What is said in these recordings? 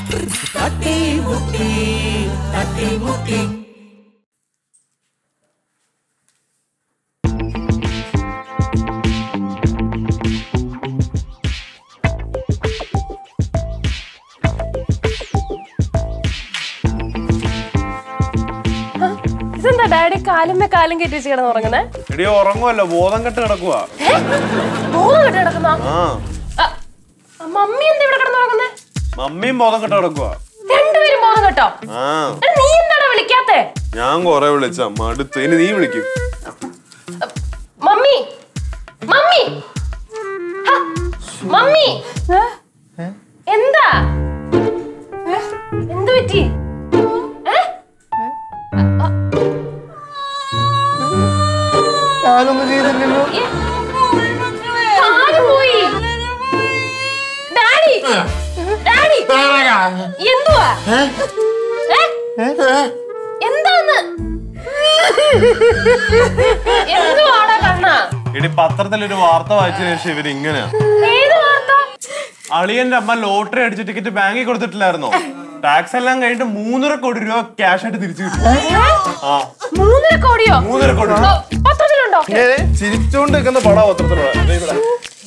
ഇതെന്താ ഡാഡി കാലുമ്മേ കാലും കെട്ടി വെച്ച് കിടന്ന് ഉറങ്ങുന്നേ എടി ഉറങ്ങുമല്ലോ ബോധം കെട്ട് കിടക്കുവാ ബോധം കെട്ടി കിടക്കുന്ന ആ മമ്മി എന്താ ഇവിടെ കിടന്ന് ഉറങ്ങുന്നേ മമ്മിയും ബോധം കെട്ട് കിടക്കുവാ രണ്ടുപേരും ബോധം കേട്ടോ ആ നീ എന്താടാ വിളിക്കാത്തേ ഞാൻ കൊറേ വിളിച്ച മടുത്ത് ഇനി നീ വിളിക്കും മമ്മി മമ്മി ഹ, മമ്മി എന്താ എന്ത് പറ്റി ഏ? ഞാനൊന്നും ചെയ്തില്ലല്ലോ ഏ? കാല് പോയി ഡാഡി ഡാഡി എന്തുവാ ഏ? എന്താന്ന് എന്തുവാടാ കണ്ണ എടി പത്രത്തിൽ ഒരു വാർത്ത വായിച്ചതിന് ശേഷം ഇവര് ഇങ്ങനെയാ ഏത് വാർത്ത അളിയന്റെ അമ്മ ലോട്ടറി അടിച്ച ടിക്കറ്റ് ബാങ്കിൽ കൊടുത്തിട്ടില്ലായിരുന്നോ ടാക്സ് എല്ലാം കഴിഞ്ഞിട്ട് മൂന്നര കോടി രൂപ ക്യാഷ് ആയിട്ട് തിരിച്ചു കിട്ടും ആ മൂന്നര കോടിയോ മൂന്നര കോടി ഓ, പത്രത്തിലുണ്ടോ ചിരിച്ചോണ്ട് നിൽക്കുന്ന പടാ പത്രത്തിലുള്ള ദേ ഇവിടെ.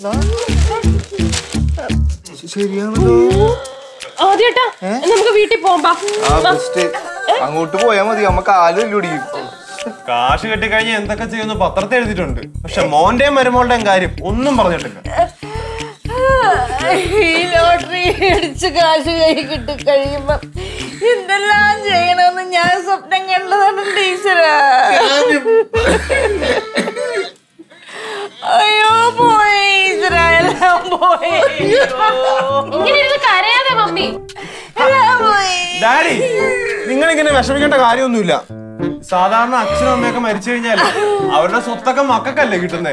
ശരിയാണല്ലോ ആദ്യേട്ടാ നമുക്ക് വീട്ടിൽ പോകാം ആ ബെസ്റ്റ് അങ്ങോട്ട് പോയാ മതി അമ്മ കാലും ഇല്ലൊടിയും കാശ് കെട്ടിക്കഴിഞ്ഞാൽ എന്തൊക്കെ ചെയ്യുന്നു പത്രത്തിൽ എഴുതിയിട്ടുണ്ട് പക്ഷെ മോന്റെയും മരുമോളുടെയും കാര്യം ഒന്നും പറഞ്ഞിട്ടില്ല ഈ ലോട്ടറി അടിച്ച് കാശ് കൈ കിട്ടി കഴിയുമ്പോ എന്തെല്ലാം ചെയ്യണമെന്ന് ഞാൻ സ്വപ്നം കണ്ടതാണ് ടീച്ചറ അയ്യോ പോയി ഈശ്വര എല്ലാം പോയി ഇങ്ങനെ ഇരുന്ന് കരയാതെ മമ്മി എല്ലാം പോയി ഡാഡി നിങ്ങൾ ഇങ്ങനെ വിഷമിക്കേണ്ട കാര്യമൊന്നുമില്ല സാധാരണ അച്ഛനും അമ്മയൊക്കെ മരിച്ചു കഴിഞ്ഞാൽ അവരുടെ സ്വത്തൊക്കെ മക്കൾക്കല്ലേ കിട്ടുന്നേ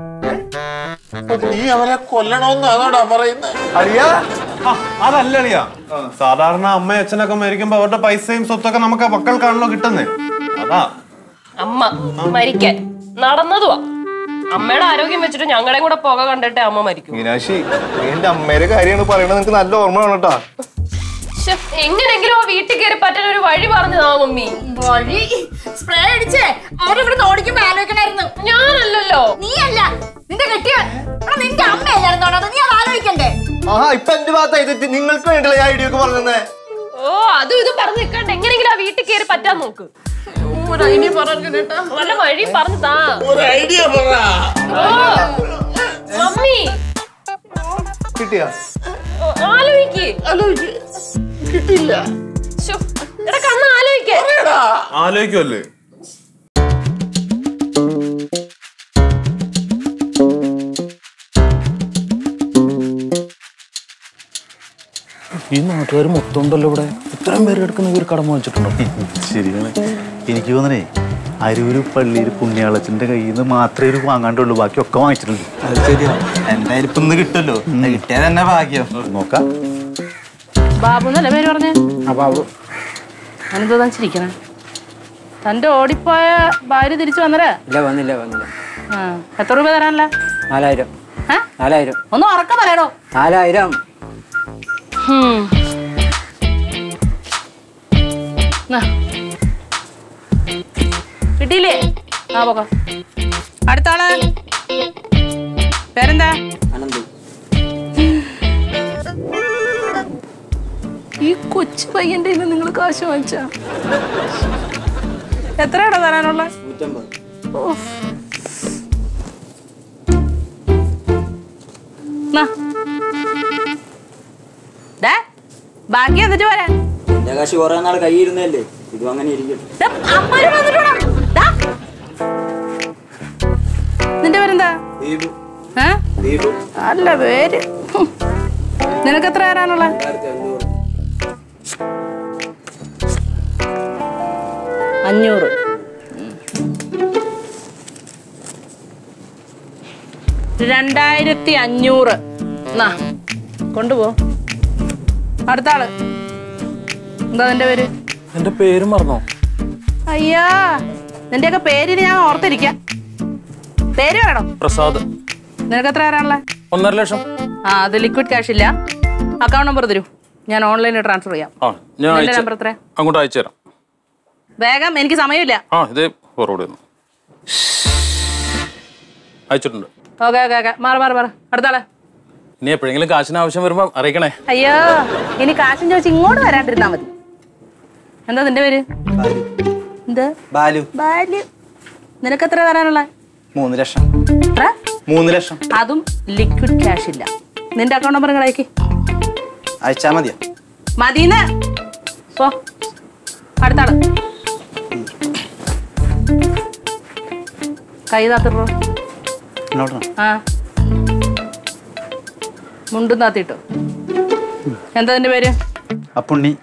നീ അവനെ കൊല്ലണമെന്നാണോടാ പറയുന്നത് അറിയാ ആ, അതല്ല അളിയാ സാധാരണ അമ്മയും അച്ഛനൊക്കെ മരിക്കുമ്പോ അവരുടെ പൈസയും സ്വത്തൊക്കെ നമുക്ക് മക്കൾക്കാണല്ലോ കിട്ടുന്നേ അതാ അമ്മ മരിക്കാൻ നടന്നതുവാ അമ്മയുടെ ആരോഗ്യം വെച്ചിട്ട് ഞങ്ങളുടെയും കൂടെ പുക കണ്ടിട്ട് അമ്മ മരിക്കും മീനാക്ഷി നീ എന്റെ അമ്മയുടെ കാര്യമാണ് പറയണത് നിനക്ക് നല്ല ഓർമ്മ വേണം കേട്ടാ ശ്ശെ, എങ്ങനെങ്കിലും ആ വീട്ടിൽ കയറി പറ്റാൻ ഒരു വഴി പറഞ്ഞതാ മമ്മി വഴി സ്പ്രേ അടിച്ചേ അവരിവിടെ ഓടിക്കുമ്പോ ആലോചിക്കണായിരുന്നു ഞാനല്ലല്ലോ നീയല്ല നിന്റെ കെട്ടിയവൻ എടാ, നിന്റെ അമ്മയല്ലായിരുന്നു അത് നീ അത് ആലോചിക്കണ്ടേ ആഹാ ഇപ്പൊ എന്റെ ഭാഗത്തായി തെറ്റ് നിങ്ങൾക്ക് വേണ്ടില്ല ഞാൻ ഐഡിയ ഒക്കെ പറഞ്ഞേ ഓ അതും ഇതും പറഞ്ഞു നിൽക്കണ്ട എങ്ങനെങ്കിലും ആ വീട്ടിൽ കയറി പറ്റാൻ നോക്ക് ഇനി പറഞ്ഞു കേട്ടോ വല്ല വഴി പറഞ്ഞു താ ഒരു ഐഡിയ പറ ഓ, മമ്മി കിട്ടിയാ ഓ, ആലോചിക്ക് കിട്ടില്ല ശ്ശോ, എടാ കണ്ണ് ആലോചിക്കേ ആലോചിക്കുമല്ലേ ഈ നാട്ടുകാർ മൊത്തം ഉണ്ടല്ലോ ഇവിടെ ഇത്രയും പേര് എടുക്കുന്ന ഇവർ കടമ വെച്ചിട്ടുണ്ടോ ശരിയാണ് എനിക്ക് തോന്നണേ അരൂര് പള്ളിയിൽ പുണ്യാളച്ചന്റെ കയ്യിൽ നിന്ന് മാത്രമേ ഒരു വാങ്ങാണ്ടുള്ളൂ ബാക്കിയൊക്കെ വാങ്ങിച്ചിട്ടുണ്ട് അത് ശരിയാ എന്തായാലും ഇപ്പൊ ഇന്ന് കിട്ടുമല്ലോ കിട്ടിയാൽ തന്നെ ഭാഗ്യം നോക്കാം ബാബു എന്നല്ലേ പേര് പറഞ്ഞേ അനന്തതാ ചിരിക്കണേ തന്റെ ഓടിപ്പോയ ഭാര്യ തിരിച്ചു വന്നരേ ഇല്ല വന്നില്ല വന്നില്ല ആ എത്ര രൂപ തരാനല്ല നാലായിരം ഏ? നാലായിരം ഒന്ന് ഉറക്കം പറയണോ നാലായിരം കിട്ടിയില്ലേ ആ പോക്ക അടുത്ത ആള് പേരെന്താ അനന്ത് ഈ കൊച്ചു പയ്യന്റെ നിങ്ങൾ കാശ് വാങ്ങിച്ച എത്രയാണോ തരാനുള്ള നൂറ്റമ്പത് ഉഫ്. നാ. ദേ, ബാക്കി എന്നിട്ട് വരാൻ എന്റെ കാശ് കുറെ നാൾ കൈയിരുന്നല്ലേ ഇതും അങ്ങനെ ഇരിക്കട്ടെ ദേ, അമ്മാര് വന്നിട്ട് വേണം. ദാ. നിന്റെ പേരെന്താ ദീപു ഏ? ദീപു നല്ല പേര് ഹും. നിനക്ക് എത്ര തരാനുള്ള രണ്ടായിരത്തി അഞ്ഞൂറ് അഞ്ഞൂറ് രണ്ടായിരത്തി അഞ്ഞൂറ് നാ കൊണ്ടുപോ അടുത്ത ആള് എന്താ നിന്റെ പേര് എന്റെ പേര് മറന്നോ അയ്യാ നിന്റെയൊക്കെ പേരിന് ഞാൻ ഓർത്തിരിക്കാം പേര് വേണം പ്രസാദ് നിനക്ക് എത്ര തരാനുള്ള ഒന്നര ലക്ഷം ആ അത് ലിക്വിഡ് ക്യാഷ് ഇല്ല അക്കൗണ്ട് നമ്പർ തരൂ ഞാൻ ഓൺലൈനിൽ ട്രാൻസ്ഫർ ചെയ്യാം ആ ഞാൻ നിന്റെ അയച്ചു നമ്പർ എത്രയാ അങ്ങോട്ട് അയച്ചു തരാം വേഗം എനിക്ക് സമയമില്ല ആ ഇതേ ഫോർവേഡ് ചെയ്യുന്നു അയച്ചിട്ടുണ്ട് ഓക്കെ ഓക്കെ ഓക്കെ മാറി മാറി മാറി അടുത്താളെ ഇനി എപ്പോഴെങ്കിലും കാശിന് ആവശ്യം വരുമ്പോൾ അറിയിക്കണേ അയ്യോ ഇനി കാശും ചോദിച്ച് ഇങ്ങോട്ട് വരാണ്ടിരുന്നാ മതി എന്താ നിന്റെ പേര് എന്ത് ബാലു ബാല്യ നിനക്ക് എത്ര തരാനുള്ള മൂന്ന് ലക്ഷം എത്ര മൂന്ന് ലക്ഷം അതും ലിക്വിഡ് ക്യാഷ് ഇല്ല നിന്റെ അക്കൗണ്ട് നമ്പർ ഇങ്ങടേക്ക് അയച്ചാ മതിയോ മതിന്ന് പോ അടുത്താള് കൈ താത്തിട്ടോ എന്നോടാ ആ മുണ്ടും താത്തിട്ടോ എന്താ നിന്റെ പേര് അപ്പുണ്ണി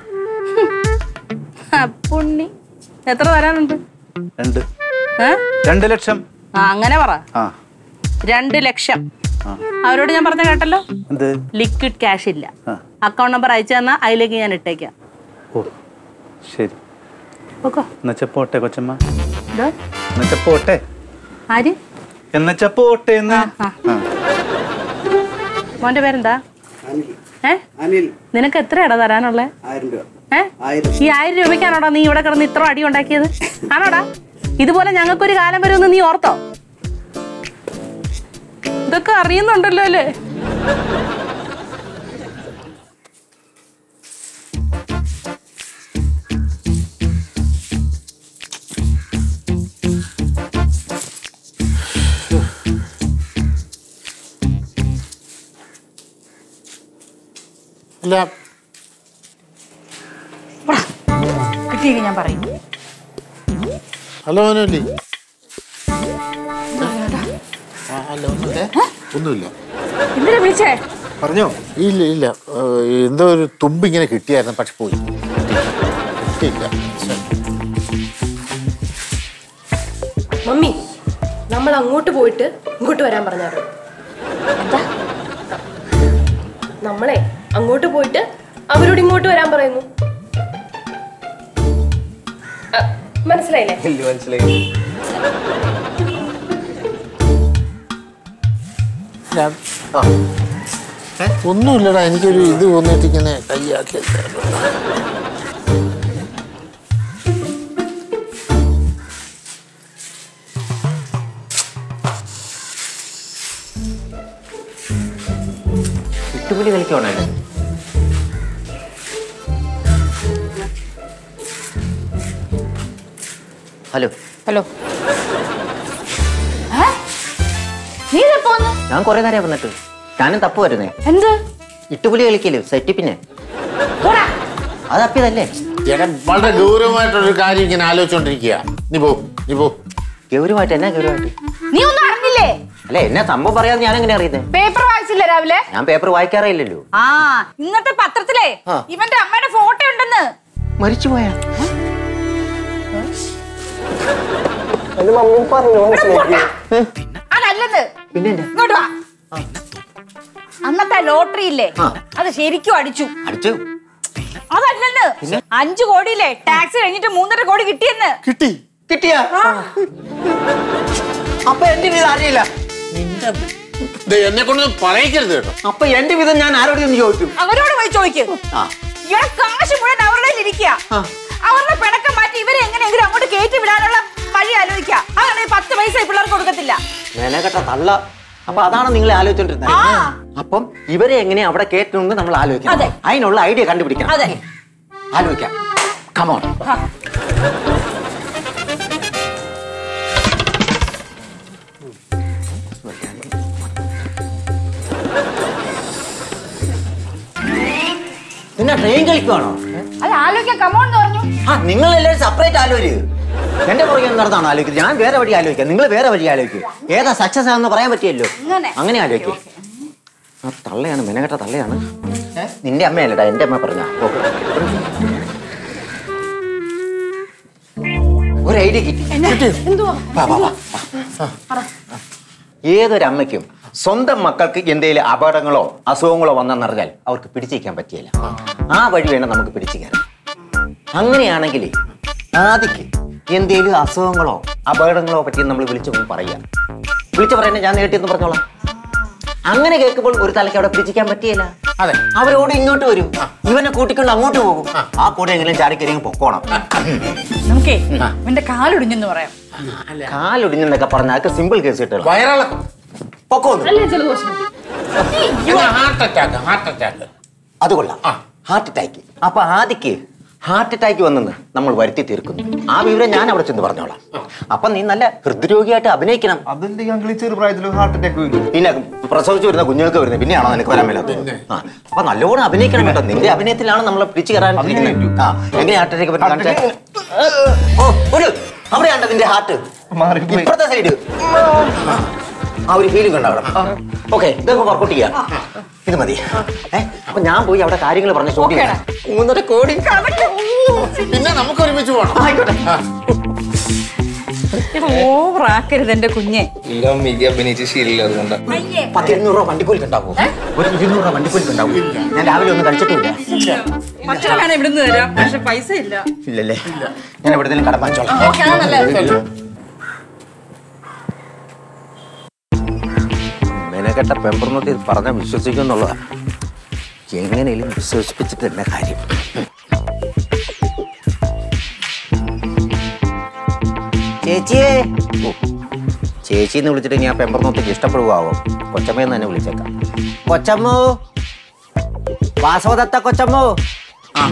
പുണ്ണി എത്ര തരാനുണ്ട് രണ്ട് ഏ രണ്ട് ലക്ഷം ആ അങ്ങനെ പറ ആ രണ്ട് ലക്ഷം ആ. അവരോട് ഞാൻ പറഞ്ഞ കേട്ടല്ലോ എന്ത് ലിക്വിഡ് ക്യാഷ് ഇല്ല ആ. അക്കൗണ്ട് നമ്പർ അയച്ചു തന്നാൽ അതിലേക്ക് ഞാൻ ഇട്ടേക്കാം ഓ ശരി ഓക്കോ എന്നുവെച്ചാ പോട്ടെ കൊച്ചമ്മ ഇതോ എന്നുവെച്ചാ പോട്ടെ ആര് എന്നുവെച്ചാ പോട്ടെ എന്ന് ആ. ആ. മോന്റെ പേരെന്താ ഏ അനിൽ നിനക്ക് എത്രയാടാ തരാനുള്ളേ ആയിരം രൂപ ഏ ഈ ആയിരം രൂപയ്ക്കാണോടാ നീ ഇവിടെ കിടന്ന് ഇത്ര അടി ഉണ്ടാക്കിയത് ആണോടാ ഇതുപോലെ ഞങ്ങൾക്കൊരു കാലം വരുമെന്ന് നീ ഓർത്തോ ഇതൊക്കെ അറിയുന്നുണ്ടല്ലോ അല്ലേ അല്ല കിട്ടിയെങ്കിൽ ഞാൻ പറയും ഹലോ അനോലി ആ, അല്ല ഒന്നുമില്ല ഒന്നുമില്ല എന്തിനാ വിളിച്ചേ പറഞ്ഞോ ഇല്ല ഇല്ല ഏഹ്, എന്തോ ഒരു തുമ്പ് ഇങ്ങനെ കിട്ടിയായിരുന്നു പക്ഷെ പോയി കിട്ടിയില്ല മമ്മി നമ്മൾ അങ്ങോട്ട് പോയിട്ട് ഇങ്ങോട്ട് വരാൻ പറഞ്ഞായിരുന്നു നമ്മളെ അങ്ങോട്ട് പോയിട്ട് അവരോട് ഇങ്ങോട്ട് വരാൻ പറയുന്നു അ, മനസ്സിലായില്ലേ ഇല്ല മനസ്സിലായി ഞാൻ ആ ഏ? ഒന്നുമില്ലടാ എനിക്കൊരു ഇത് വന്നിട്ട് ഇങ്ങനെ കൈയാക്കി ഇട്ടുപുലി കളിക്കണേ ഹലോ ഹലോ നീ പോന്ന് ഞാൻ കുറെ നേരം വന്നിട്ട് ഞാനും തപ്പ് വരുന്നേ എന്ത് ഇട്ടുപുലി കളിക്കല് സെറ്റ് പിന്നെ പോടാ അത് തപ്പിയതല്ലേ ചേട്ടൻ വളരെ ഗൗരവമായിട്ടുള്ളൊരു കാര്യം ഇങ്ങനെ ആലോചിച്ചോണ്ടിരിക്കുക നീ പോ നീ പോ ഗൗരവമായിട്ട് എന്നാ ഗൗരവമായിട്ട് നീ ഒന്നും അറിഞ്ഞില്ലേ അല്ല എന്നെ സംഭവം പറയാതെ ഞാൻ എങ്ങനെ അറിയുന്നത് പേപ്പർ വായിച്ചില്ലേ രാവിലെ ഞാൻ പേപ്പർ വായിക്കാറില്ലല്ലോ ആ ഇന്നത്തെ പത്രത്തിലേ ഇവന്റെ അമ്മയുടെ ഫോട്ടോ ഉണ്ടെന്ന് മരിച്ചു പോയാ അതല്ലെന്ന് പിന്നെ ഇങ്ങോട്ട് വാ അന്നത്തെ ലോട്ടറി ഇല്ലേ അത് ശരിക്കും അടിച്ചു അടിച്ചു അതല്ലെന്ന് അഞ്ചു കോടിയില്ലേ ടാക്സ് കഴിഞ്ഞിട്ട് മൂന്നര കോടി കിട്ടിയെന്ന് കിട്ടി കിട്ടിയാ അപ്പൊ എന്റെ വിധം അറിയില്ല എന്നെ കൊണ്ടൊന്നും പറയിക്കരുത് കേട്ടോ അപ്പൊ എന്റെ വിധം ഞാൻ ആരോടും ചോദിച്ചു അവരോട് പോയി ചോദിക്കും ആ. ഇവിടെ കാശ് മുഴുവൻ അവരുടെ ഇരിക്കുക അവരുടെ പിണക്കം മാറ്റി ഇവരെ എങ്ങനെയെങ്കിലും അങ്ങോട്ട് കയറ്റി വിടാനുള്ള വഴി ആലോചിക്കുക അതാണ് പത്ത് പൈസ ഈ പിള്ളേർക്ക് കൊടുക്കത്തില്ല മെനക്കെട്ട തള്ള അപ്പൊ അതാണ് നിങ്ങൾ ആലോചിച്ചോണ്ടിരുന്നത് ആ. അപ്പം ഇവരെ എങ്ങനെ അവിടെ കേട്ടണമെന്ന് നമ്മൾ ആലോചിക്കണം അതെ. അതിനുള്ള ഐഡിയ കണ്ടുപിടിക്കണം അതെ ആലോചിക്കാം കമോൺ പിന്നെ ട്രെയിൻ കളിക്കുവാണോ അത് ആലോചിക്കാൻ കമോൺ എന്ന് പറഞ്ഞു ആ നിങ്ങൾ എല്ലാവരും സെപ്പറേറ്റ് ആലോചിക്കും എന്റെ പുറകെ നടന്നാണ് ആലോചിക്കുന്നത് ഞാൻ വേറെ വഴി ആലോചിക്കാം നിങ്ങൾ വേറെ വഴി ആലോചിക്കും ഏതാ സക്സസ് ആണെന്ന് പറയാൻ പറ്റിയല്ലോ അങ്ങനെ. അങ്ങനെ ആലോചിക്കും ആ തള്ളയാണ് മെനകെട്ട തള്ളയാണ് നിന്റെ അമ്മയല്ലടാ എന്റെ അമ്മ പറഞ്ഞ ഒരു ഐഡിയ കിട്ടി വാ, വാ, വാ, വാ. ഏതൊരമ്മയ്ക്കും സ്വന്തം മക്കൾക്ക് എന്തെങ്കിലും അപകടങ്ങളോ അസുഖങ്ങളോ വന്നെന്നറിഞ്ഞാൽ അവർക്ക് പിടിച്ചിരിക്കാൻ പറ്റിയില്ല ആ വഴി വേണം നമുക്ക് പിടിച്ചു കയറാൻ അങ്ങനെയാണെങ്കിൽ ആദ്യക്ക് എന്തെങ്കിലും അസുഖങ്ങളോ അപകടങ്ങളോ പറ്റി നമ്മൾ വിളിച്ചു പറയുക വിളിച്ചു പറയുന്നത് ഞാൻ നേട്ടിയെന്ന് പറഞ്ഞോളാം അങ്ങനെ കേൾക്കുമ്പോൾ ഒരു തലയ്ക്ക് അവിടെ പിടിച്ചിക്കാൻ പറ്റിയല്ല അതെ അവരോട് ഇങ്ങോട്ട് വരും ഇവനെ കൂട്ടിക്കൊണ്ട് അങ്ങോട്ട് പോകും ആ കൂടെ എങ്കിലും ചാടിക്കരി പൊക്കോണം നമുക്കേ ഇവന്റെ കാലൊടിഞ്ഞെന്ന് പറയാം കാലൊടിഞ്ഞെന്നൊക്കെ പറഞ്ഞാൽ അതൊക്കെ സിമ്പിൾ കേസ് കിട്ടുള്ളൂ വയറിളക്കം പൊക്കോന്നു അല്ലേ ജലദോഷം ഹാർട്ട് അറ്റാക്ക് ഹാർട്ട് അറ്റാക്ക് അത് കൊള്ളാം ഹാർട്ട് അറ്റാക്ക് അപ്പൊ ആദിക്ക് ഹാർട്ട് അറ്റാക്ക് വന്നെന്ന് നമ്മൾ വരുത്തി തീർക്കുന്നു ആ വിവരം ഞാൻ അവിടെ ചെന്ന് പറഞ്ഞോളാം അപ്പൊ നീ നല്ല ഹൃദ്രോഗിയായിട്ട് അഭിനയിക്കണം അതെന്റെ അങ്കിൾ ചെറുപ്രായത്തിൽ ഹാർട്ട് അറ്റാക്ക് വരും പിന്നെ പ്രസവിച്ചു വരുന്ന കുഞ്ഞുങ്ങൾക്ക് വരുന്നത് പിന്നെയാണോ നിനക്ക് വരാൻ മേലാത്തത് ആ അപ്പൊ നല്ലോണം അഭിനയിക്കണം കേട്ടോ നിന്റെ അഭിനയത്തിലാണ് നമ്മളെ പിടിച്ചു കയറാൻ ഇരിക്കുന്നത്. ആ എങ്ങനെ ഹാർട്ട് അറ്റാക്ക് പറ്റും കാണിച്ചേ? ഓ ഒരു അവിടെയാണ്ട നിന്റെ ഹാർട്ട് മാറിപ്പോയി. ഇപ്പുറത്തെ സൈഡ് ആ ഒരു ഫീലിംഗ് ഉണ്ടാവണം ഓക്കെ ഇതൊക്കെ വർക്കൗട്ട് ചെയ്യാം ഇത് മതി ഏ അപ്പൊ ഞാൻ പോയി അവിടെ കാര്യങ്ങൾ പറഞ്ഞ ഷോട്ട് ചെയ്യാം മൂന്നര കോടി പിന്നെ നമുക്ക് ഒരുമിച്ച് പോകണം ആയിക്കോട്ടെ ഇത് ഓവർ ആക്കരുത് എന്റെ കുഞ്ഞെ ഇല്ല മിക അഭിനയിച്ച് ശീലമില്ല അതുകൊണ്ടാണ് പത്ത് ഇരുന്നൂറ് രൂപ വണ്ടിക്കൂലിക്ക് ഉണ്ടാവും ഒരു ഇരുന്നൂറ് രൂപ വണ്ടിക്കൂലിക്ക് ഉണ്ടാവും ഞാൻ രാവിലെ ഒന്നും കഴിച്ചിട്ടില്ല ഭക്ഷണം വേണം ഇവിടുന്ന് തരാം പക്ഷെ പൈസ ഇല്ല ഇല്ലല്ലേ ഞാൻ എവിടെയെങ്കിലും കടം വാങ്ങിച്ചോളാം ഓക്കെ അത് നല്ലത് മെനക്കെട്ട പെമ്പർന്നോട്ട് പറഞ്ഞ വിശ്വസിക്കുന്നുള്ളതാ എങ്ങനെയും വിശ്വസിപ്പിച്ചിട്ട് തന്നെ കാര്യം ചേച്ചിയേ ഓ, ചേച്ചിന്ന് വിളിച്ചിട്ട് ഞാൻ പെമ്പർന്നോത്തേക്ക് ഇഷ്ടപ്പെടുവാവോ കൊച്ചമ്മയെന്ന് തന്നെ വിളിച്ചേക്കാം കൊച്ചമ്മോ വാസവദത്ത കൊച്ചമ്മോ ആ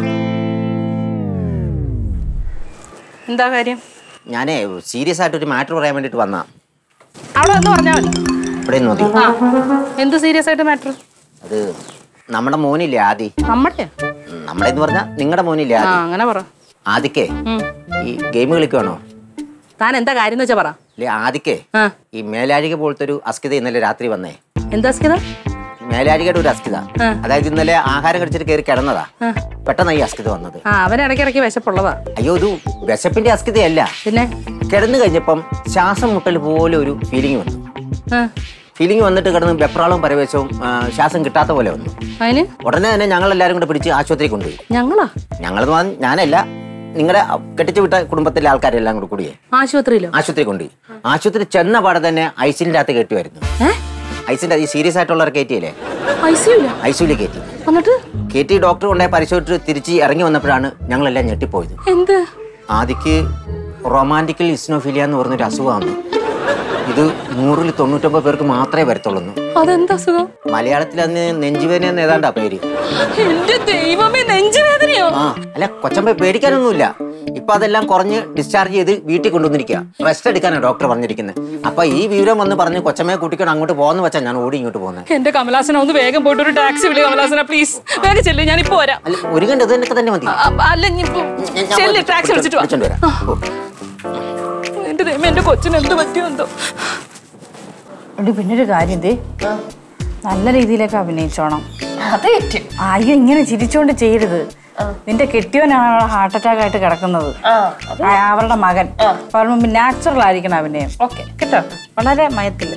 എന്താ കാര്യം ഞാനേ സീരിയസ് ആയിട്ട് ഒരു മാറ്റർ പറയാൻ വേണ്ടിട്ട് വന്നാ അവിടെ എന്ന് പറഞ്ഞാൽ മതി ഇവിടെ നിന്ന് മതി ആ എന്ത് സീരിയസ് ആയിട്ട് മാറ്റർ അത് നമ്മുടെ മോനില്ലേ ആദി നമ്മുടെ ഉം, നമ്മുടെ എന്ന് പറഞ്ഞാൽ നിങ്ങളുടെ മോനില്ലേ ആ ആദി അങ്ങനെ പറ ആദിക്കേ ഉം. ഈ ഗെയിം കളിക്കുവാണോ താൻ എന്താ കാര്യം എന്ന് വെച്ചാ പറ അല്ലെ ആദിക്കേ ആ ഈ മേലാഴിക പോലത്തെ ഒരു അസ്കിത ഇന്നലെ രാത്രി വന്നേ എന്താ സ്കിത മേലാഴികയുടെ ഒരു അസ്കിത ആ. അതായത് ഇന്നലെ ആഹാരം കഴിച്ചിട്ട് കയറി കിടന്നതാ ആ. പെട്ടെന്ന് ഈ അസ്കിത വന്നത് ആ അവൻ ഇടയ്ക്കിടയ്ക്ക് വിശപ്പുള്ളതാ അയ്യോ ഒരു വിശപ്പിന്റെ അസ്കിതയല്ല പിന്നെ കിടന്നു കഴിഞ്ഞപ്പം ശ്വാസം മുട്ടൽ പോലെ ഒരു ഫീലിംഗ് വന്നു ആ ഫീലിംഗ് വന്നിട്ട് കിടന്ന് വെപ്രാളവും പരവേശവും ആ, ശ്വാസം കിട്ടാത്ത പോലെ വന്നു അതിന് ഉടനെ തന്നെ ഞങ്ങൾ എല്ലാവരും കൂടെ പിടിച്ച് ആശുപത്രി കൊണ്ടുപോയി ഞങ്ങളാ ഞങ്ങൾ ഞാനല്ല നിങ്ങളുടെ കെട്ടിച്ചു വിട്ട കുടുംബത്തിലെ ആൾക്കാരെല്ലാം കൂടെ കൂടിയേ ആശുപത്രിയിലോ ആശുപത്രി കൊണ്ടുപോയി ആശുപത്രി ചെന്ന പാടെ തന്നെ ഐസിൻ്റെ അകത്ത് കയറ്റുമായിരുന്നു ഏ ഐസിൻ്റെ ഈ സീരിയസ് ആയിട്ടുള്ളവർ കയറ്റിയല്ലേ ഐസിയില്ല ഐസിയുലി കയറ്റി എന്നിട്ട് കയറ്റി ഡോക്ടർ കൊണ്ടുപോയി പരിശോധിച്ച് തിരിച്ച് ഇറങ്ങി വന്നപ്പോഴാണ് ഞങ്ങളെല്ലാം ഞെട്ടിപ്പോയത് എന്ത് ആദ്യക്ക് റൊമാൻറ്റിക്കൽ ഇസ്നോഫിലിയ എന്ന് പറഞ്ഞൊരു അസുഖമാണ് ഇത് നൂറിൽ തൊണ്ണൂറ്റൊമ്പത് പേർക്ക് മാത്രമേ വരത്തുള്ളൂ അതെന്താ അസുഖം മലയാളത്തിൽ അന്ന് നെഞ്ചുവേദന എന്ന് ഏതാണ്ടാ പേര് എന്റെ ദൈവമേ നെഞ്ചുവേദനയോ ആ അല്ല കൊച്ചമ്പ പേടിക്കാനൊന്നുമില്ല ഇപ്പൊ അതെല്ലാം കുറഞ്ഞ് ഡിസ്ചാർജ് ചെയ്ത് വീട്ടിൽ കൊണ്ടുവന്നിരിക്കുക റെസ്റ്റ് എടുക്കാനാണ് ഡോക്ടർ പറഞ്ഞിരിക്കുന്നത് അപ്പൊ ഈ വിവരം വന്ന് പറഞ്ഞ് കൊച്ചമ്മയെ കൂട്ടിക്കൊണ്ട് അങ്ങോട്ട് പോകുന്ന വെച്ചാൽ ഞാൻ ഓടി ഇങ്ങോട്ട് പോകുന്നത് എന്റെ കമലാസന ഒന്ന് വേഗം പോയിട്ട് ഒരു ടാക്സി വിളി കമലാസന പ്ലീസ് വേഗം ചെല്ലു ഞാൻ ഇപ്പൊ വരാം അല്ല ഒരു കണ്ട് ഇത് തന്നെ തന്നെ മതി അ- അല്ല ഇനിയിപ്പോ ഞാൻ- ഞാൻ ചെല്ല് ടാക്സി വിളിച്ചിട്ട് വാ വിളിച്ചോണ്ട് വരാം ഓ. എന്റെ ദൈവം എന്റെ കൊച്ചിന് എന്ത് പറ്റിയോ എന്തോ എടി പിന്നൊരു കാര്യം ദേ നല്ല രീതിയിലൊക്കെ അഭിനയിച്ചോണം അതേറ്റ് അയ്യോ ഇങ്ങനെ ചിരിച്ചോണ്ട് ചെയ്യരുത് നിന്റെ കെട്ടിയവനാണ് അവിടെ ഹാർട്ട് അറ്റാക്ക് ആയിട്ട് കിടക്കുന്നത് ആ ആ, അവരുടെ മകൻ പറയുമ്പോ നാച്ചുറൽ ആയിരിക്കണം അഭിനയം ഓക്കെ കേട്ടോ വളരെ മയത്തില്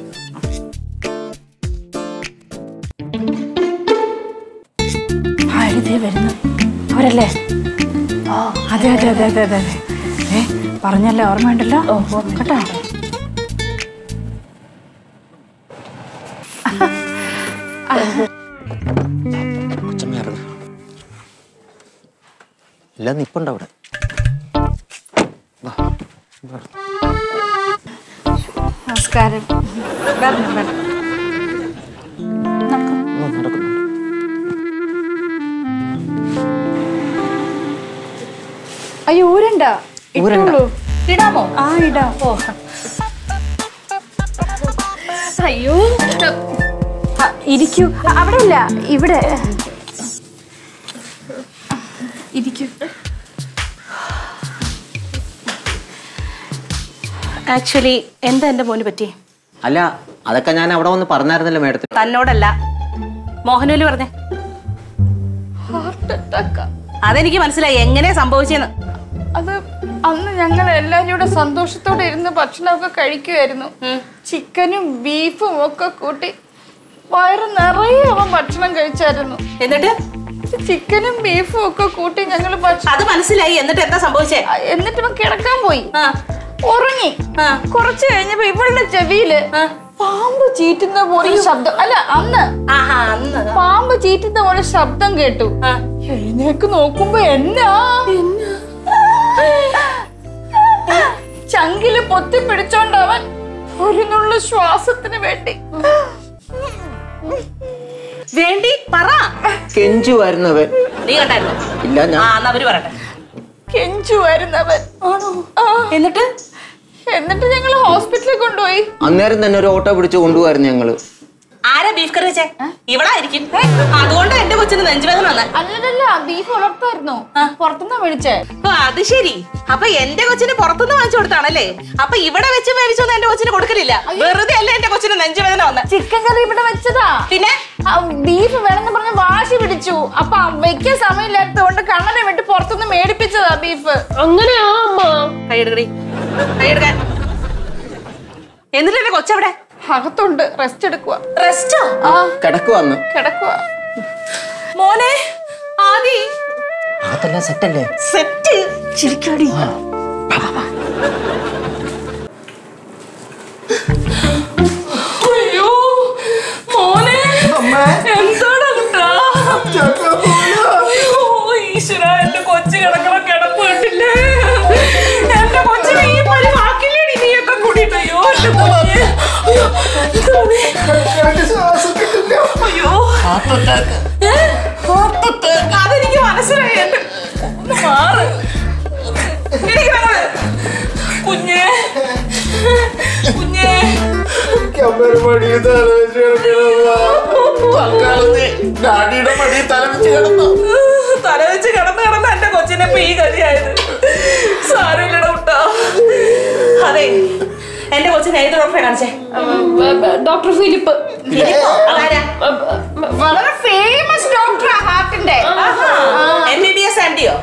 ആ, എടി, ദേ വരുന്നു അവരല്ലേ അതെ അതെ അതെ അതെ അതെ അതെ ഏ പറഞ്ഞല്ലേ ഓർമ്മയുണ്ടല്ലോ കേട്ടോ കൊച്ചമ്മ ഇറങ്ങ്. എല്ലാം നിപ്പുണ്ട് അവിടെ നമസ്കാരം വരണം വരണം ഉം, നടക്കുന്നു. അയ്യോ ഊരണ്ട ഊരണ്ട. ഇട്ടോളൂ ഇടാമോ ആ ഇടാം ഓ അയ്യോ ആ, ഇരിക്കൂ ആ, അവിടെ ഇല്ല ഇവിടെ ഇരിക്കൂ ആക്ച്വലി എന്താ എന്റെ മോന് പറ്റി അല്ല അതൊക്കെ ഞാൻ അവിടെ വന്ന് പറഞ്ഞായിരുന്നല്ലോ മേഡത്തിന് തന്നോടല്ല മോഹനൂല് പറഞ്ഞേ അതെനിക്ക് മനസ്സിലായി എങ്ങനെ സംഭവിച്ചെന്ന് അത് അന്ന് ഞങ്ങൾ എല്ലാവരും കൂടെ സന്തോഷത്തോടെ ഇരുന്ന് ഭക്ഷണമൊക്കെ കഴിക്കുമായിരുന്നു ചിക്കനും ബീഫും ഒക്കെ കൂട്ടി വയറ് നിറയെ അവൻ ഭക്ഷണം കഴിച്ചായിരുന്നു എന്നിട്ട് ചിക്കനും ബീഫും ഒക്കെ കൂട്ടി ഞങ്ങൾ ഭക്ഷണം അത് മനസ്സിലായി എന്നിട്ട് എന്താ സംഭവിച്ചേ എന്നിട്ട് ഇവൻ കിടക്കാൻ പോയി ആ ഉറങ്ങി ആ. കുറച്ച് കഴിഞ്ഞപ്പോ ഇവളുടെ ചെവിയില് പാമ്പ് ചീറ്റുന്ന പോലെ ശബ്ദം അല്ല അന്ന് ആഹാ അന്ന് പാമ്പ് ചീറ്റുന്ന പോലെ ശബ്ദം കേട്ടു എഴുന്നേക്ക് നോക്കുമ്പോ എന്നാ ചങ്കില് പൊത്തി പിടിച്ചോണ്ടവൻ ഒരു നുള്ള ശ്വാസത്തിന് വേണ്ടി വേണ്ടി പറ കെഞ്ചു വരുന്നവൻ നീ കണ്ടായിരുന്നോ ഇല്ല ആ ഞാൻ എന്നാ അവര് പറയട്ടെ കെഞ്ചു വരുന്നവൻ ആ. എന്നിട്ട് എന്നിട്ട് ഞങ്ങൾ ഹോസ്പിറ്റലിൽ കൊണ്ടുപോയി അന്നേരം തന്നെ ഒരു ഓട്ടോ പിടിച്ച് കൊണ്ടുപോയിരുന്നു ഞങ്ങള് ആരാ ബീഫ് കറി വെച്ചേ ഇവളായിരിക്കും അതുകൊണ്ട് എന്റെ കൊച്ചിന് നെഞ്ചുവേദന വന്നെ അല്ലല്ല ബീഫ് വളർത്തായിരുന്നു പുറത്തുനിന്നാ മേടിച്ചേ ഓ അത് ശരി അപ്പൊ എന്റെ കൊച്ചിന് പുറത്തുനിന്ന് വാങ്ങിച്ചു കൊടുത്താണല്ലേ അപ്പൊ ഇവിടെ വെച്ച് വേവിച്ചൊന്നും എന്റെ കൊച്ചിന് കൊടുക്കലില്ല വെറുതെ അല്ല എന്റെ കൊച്ചിന് നെഞ്ചുവേദന വന്നെ ചിക്കൻ കറി ഇവിടെ വെച്ചതാ പിന്നെ ബീഫ് വേണമെന്ന് പറഞ്ഞ് വാശി പിടിച്ചു അപ്പൊ വെക്കാൻ സമയമില്ലാത്തതുകൊണ്ട് കണ്ണനെ വിട്ട് പുറത്തുനിന്ന് മേടിപ്പിച്ചതാ ബീഫ് അങ്ങനെയാ അമ്മ കൈയെടുക്കടി കൈയെടുക്കാൻ എന്നിട്ട് എന്റെ കൊച്ചെവിടെ അകത്തുണ്ട് റെസ്റ്റ് എടുക്കുക റെസ്റ്റോ ആ കിടക്കുവന്ന് കിടക്കുക മോനെ ആദി അകത്തെല്ലാം സെറ്റല്ലേ സെറ്റ് ചിരിക്കടി അയ്യോ മോനെ എന്താണ് കുട്ടാ? അയ്യോ, ഈശ്വരാ, എന്റെ കൊച്ചു കിടക്കണ കിടപ്പ് കണ്ടില്ലേ എന്റെ കൊച്ചിനെ ഈ പരി വാക്കില്ലേടി നീയൊക്കെ കൂടിയിട്ട് അയ്യോ എന്റെ കുഞ്ഞ് അയ്യോ ഇതാണ്. അയ്യോ ഏ? അതെനിക്ക് മനസ്സിലായി എന്റെ ഒന്ന് മാറ് എനിക്ക് വേണം. കുഞ്ഞേ കുഞ്ഞേ തല വെച്ച് കിടന്ന് കിടന്ന് എന്റെ കൊച്ചിനെ ഇപ്പൊ ഈ ഗതിയായത് സാരമില്ലട കുട്ടാ അതെ എന്റെ കൊച്ചിനെ ഏത് ഡോക്ടറെ കാണിച്ചേ ഡോക്ടർ ഫിലിപ്പ് അതാരാ വളരെ ഫേമസ് ഡോക്ടറാ ഹാർട്ടിന്റെ എം ബി ബി എസ് ആൻഡിയോ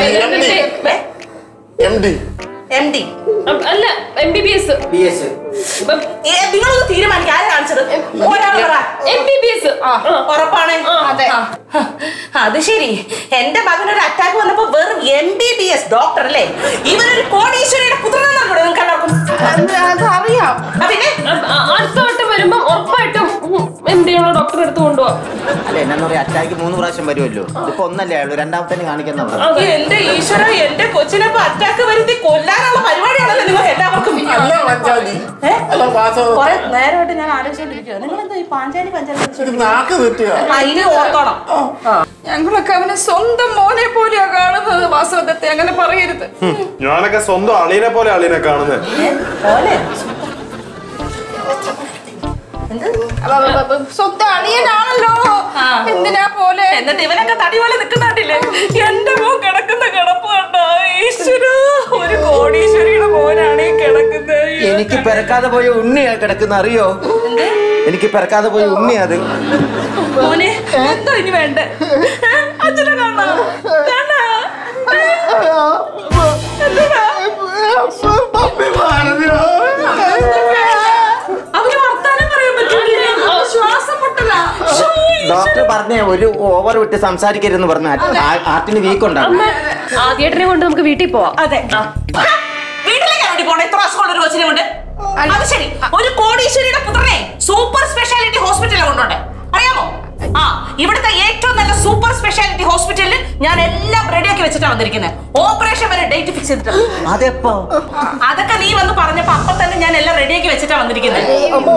എം ഡി അല്ല M B B S B S നിങ്ങളൊന്ന് തീരുമാനിക്കുക ആരെ കാണിച്ചത് ഒരാൾ പറ എം ബി ബി എസ് ഉറപ്പാണ് അതെ അത് ശരി എന്റെ മകനൊരു അറ്റാക്ക് വന്നപ്പോ വെറും M B B S doctor അല്ലേ ഇവനൊരു കോടീശ്വരിയുടെ പുത്രനെന്നാണ് നിങ്ങൾക്ക് എല്ലാവർക്കും അതറിയാം ആ, പിന്നെ അടുത്ത വട്ടം വരുമ്പം ഉറപ്പായിട്ടും എം ഡി ഉള്ള ഡോക്ടറെ അടുത്ത് കൊണ്ടുപോവാം അല്ല എന്നാ പറയാ അറ്റാക്ക് മൂന്ന് പ്രാവശ്യം വരുമല്ലോ ഇതിപ്പോ ഒന്നല്ലേ ആയുള്ളൂ രണ്ടാമത്തെ കാണിക്കുന്ന എന്റെ ഈശ്വര എന്റെ കൊച്ചിനെ ഇപ്പൊ അറ്റാക്ക് വരുത്തി കൊല്ലാനുള്ള പരിപാടിയാണല്ലോ നിങ്ങൾ എല്ലാവർക്കും ഏ? കുറെ നേരമായിട്ട് ഞാൻ ആലോചിച്ചോണ്ടിരിക്കുക നിങ്ങൾ എന്താ ഈ പാഞ്ചാലി പഞ്ചായത്ത് അതിന് ഓർത്തോണം ഞങ്ങളൊക്കെ അവനെ സ്വന്തം മോനെ പോലെയാ കാണുന്നത് വാസവദത്തെ അങ്ങനെ പറയരുത് ഞാനൊക്കെ സ്വന്തം അളിയനെ പോലെ അളിയനെ കാണുന്നത് പോലെ അപ്പൊ, അപ്പൊ, അപ്പൊ, സ്വന്തം അളിയനാണല്ലോ എന്തിനാ പോലെ എന്നിട്ട് ഇവനൊക്കെ തടി പോലെ നിൽക്കുന്നുണ്ടില്ലേ എന്റെ മോൻ കിടക്കുന്ന കിടപ്പ് കണ്ട ഈശ്വര ഒരു കോടീശ്വരിയുടെ മോനാണ് ഈ കിടക്കുന്നത് എനിക്ക് പിറക്കാതെ പോയ ഉണ്ണിയാ കിടക്കുന്ന അറിയോ എനിക്ക് പിറക്കാതെ പോയ ഉണ്ണി അത് മോനെ എന്താ ഇനി വേണ്ടേ ഏ? അച്ഛനെ കാണാ കാണാ അവന് വർത്താനം പറയാൻ പറ്റില്ല ശ്വാസം മുട്ടല ഡോക്ടർ പറഞ്ഞ ഒരു ഓവർ വിട്ട് സംസാരിക്കരുതെന്ന് പറഞ്ഞ ആർട്ടിന് വീക്ക് ഉണ്ടാകും ആദ്യേട്ടനെ കൊണ്ട് നമുക്ക് വീട്ടിൽ പോവാം അതെ വീട്ടിലേക്കാണ് വേണ്ടി പോണേ ഇത്ര അസുഖമുള്ള ഒരു കൊച്ചിനെ കൊണ്ട് അത് ശരി ഒരു കോടീശ്വരിയുടെ പുത്രനെ സൂപ്പർ സ്പെഷ്യാലിറ്റി ഹോസ്പിറ്റലിൽ കൊണ്ടുണ്ട് അറിയാമോ ആ ഇവിടുത്തെ ഏറ്റവും നല്ല സൂപ്പർ സ്പെഷ്യാലിറ്റി ഹോസ്പിറ്റലിൽ ഞാൻ എല്ലാം റെഡിയാക്കി വെച്ചിട്ടാണ് വന്നിരിക്കുന്നത് ഓപ്പറേഷൻ വരെ ഡേറ്റ് ഫിക്സ് ചെയ്തിട്ടുണ്ട് അതെപ്പോ അതൊക്കെ നീ വന്ന് പറഞ്ഞപ്പോ അപ്പൊ തന്നെ ഞാൻ എല്ലാം റെഡിയാക്കി വെച്ചിട്ടാണ് വന്നിരിക്കുന്നത്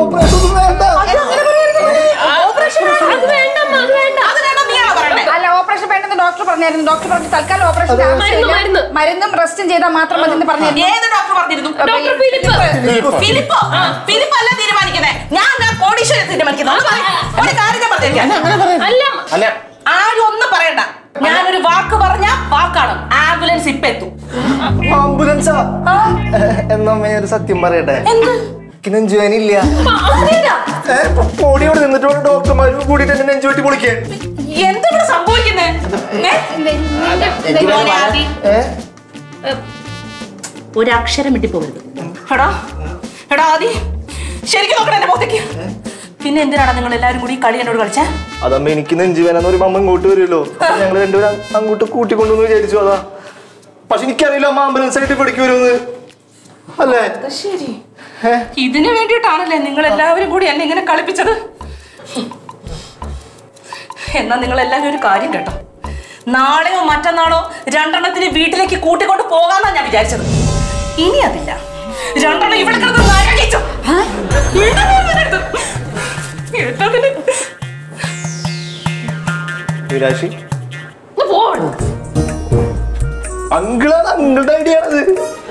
ഓപ്പറേഷൻ അത് വേണ്ട അത് വേണ്ട അത് വേണ്ട നീയാണോ പറയണ്ടേ അല്ല ഓപ്പറേഷൻ വേണ്ടെന്ന് ഡോക്ടർ പറഞ്ഞായിരുന്നു ഡോക്ടർ പറഞ്ഞു തൽക്കാലം ഓപ്പറേഷൻ മരുന്ന്, മരുന്ന്. മരുന്നും റെസ്റ്റും ചെയ്താൽ മാത്രം മതി എന്ന് പറഞ്ഞായിരുന്നു ഏത് ഡോക്ടർ പറഞ്ഞിരുന്നു ഡോക്ടർ ഫിലിപ്പ് ഫിലിപ്പോ ഫിലിപ്പ് അല്ല തീരുമാനിക്കുന്നത് ഞാൻ ഞാൻ കോടീശ്വരൻ തീരുമാനിക്കുന്നത് അത് പറയാം. ഒരു കാര്യം ഞാൻ പറഞ്ഞേക്കാം അല്ല അല്ല ആരും ഒന്നും പറയണ്ട ഞാനൊരു വാക്ക് പറഞ്ഞ വാക്കാണ് ആംബുലൻസ് ഇപ്പൊ എത്തും ആംബുലൻസാ എന്നാ അമ്മ ഞാൻ ഒരു സത്യം പറയട്ടെ എനിക്ക് നെഞ്ചുവേനില്ല പൊടിയോട് നിന്നിട്ട് ഡോക്ടർമാരും കൂടിയിട്ട് എന്നെ നെഞ്ചു വെട്ടി പൊളിക്കാൻ എന്താ ഇവിടെ സംഭവിക്കുന്നേ ഏ ഒരു അക്ഷരം വിട്ടി പോകരുത് എടാ എടാ ആദി ശരിക്കും നോക്കണം എന്റെ മുഖത്തേക്ക് പിന്നെ എന്തിനാണ് നിങ്ങൾ എല്ലാവരും കൂടി ഈ കളി എന്നോട് കളിച്ചേ അതമ്മ എനിക്ക് നെഞ്ചുവേനെന്ന് പറയുമ്പോ അമ്മ ഇങ്ങോട്ട് വരുമല്ലോ ഞങ്ങൾ രണ്ടുപേരും അങ്ങോട്ട് കൂട്ടിക്കൊണ്ടുവന്ന് വിചാരിച്ചു അതാ പക്ഷെ എനിക്കറിയില്ല അമ്മ ആംബുലൻസ് ആയിട്ട് പഠിക്കു വരുമെന്ന് അല്ലേ ശരി ഇതിനു വേണ്ടിയിട്ടാണല്ലേ നിങ്ങൾ എല്ലാവരും കൂടി എന്നെ ഇങ്ങനെ കളിപ്പിച്ചത് എന്നാ നിങ്ങൾ എല്ലാവരും ഒരു കാര്യം കേട്ടോ നാളെയോ മറ്റന്നാളോ രണ്ടെണ്ണത്തിന് വീട്ടിലേക്ക് കൂട്ടിക്കൊണ്ട് പോകാന്നാ ഞാൻ വിചാരിച്ചത് ഇനി അതില്ല രണ്ടെണ്ണം ഇവിടെ കിടന്ന് നരകിച്ചു വീട്ടിൽ കേട്ടതിന് വിരാശി ഒന്ന് പോ അവിടുന്ന്. അങ്കിളാണ് അങ്കിളുടെ ഐഡിയ ആണത്